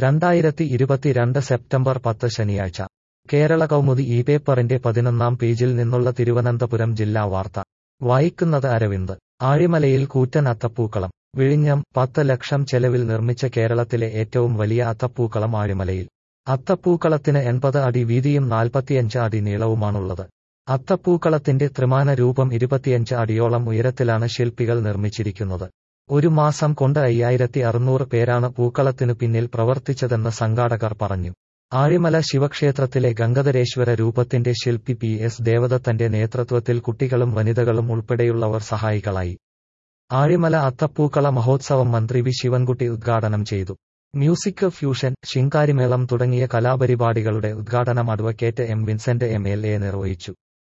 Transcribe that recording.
രണ്ടായിരത്തി ഇരുപത്തിരണ്ട് സെപ്റ്റംബർ പത്ത് ശനിയാഴ്ച കേരള കൗമുദി ഈ പേപ്പറിന്റെ പതിനൊന്നാം പേജിൽ നിന്നുള്ള തിരുവനന്തപുരം ജില്ലാ വാർത്ത വായിക്കുന്നത് അരവിന്ദ് ആഴിമലയിൽ കൂറ്റൻ അത്തപ്പൂക്കളം വിഴിഞ്ഞം പത്ത് ലക്ഷം ചെലവിൽ നിർമ്മിച്ച കേരളത്തിലെ ഏറ്റവും വലിയ അത്തപ്പൂക്കളം ആഴിമലയിൽ അത്തപ്പൂക്കളത്തിന് എൺപത് അടി വീതിയും നാൽപ്പത്തിയഞ്ച് അടി നീളവുമാണുള്ളത് അത്തപ്പൂക്കളത്തിന്റെ ത്രിമാന രൂപം ഇരുപത്തിയഞ്ച് അടിയോളം ഉയരത്തിലാണ് ശില്പികൾ നിർമ്മിച്ചിരിക്കുന്നത് ഒരു മാസം കൊണ്ട് അയ്യായിരത്തി അറുന്നൂറ് പേരാണ് പൂക്കളത്തിനു പിന്നിൽ പ്രവർത്തിച്ചതെന്ന് സംഘാടകർ പറഞ്ഞു ആഴിമല ശിവക്ഷേത്രത്തിലെ ഗംഗധരേശ്വര രൂപത്തിന്റെ ശില്പി പി എസ് ദേവദത്തന്റെ നേതൃത്വത്തിൽ കുട്ടികളും വനിതകളും ഉൾപ്പെടെയുള്ളവർ സഹായികളായി ആഴിമല അത്തപ്പൂക്കള മഹോത്സവം മന്ത്രി വി ശിവൻകുട്ടി ഉദ്ഘാടനം ചെയ്തു മ്യൂസിക് ഫ്യൂഷൻ ശിങ്കാരിമേളം തുടങ്ങിയ കലാപരിപാടികളുടെ ഉദ്ഘാടനം advocate M Vincent M L A നിർവഹിച്ചു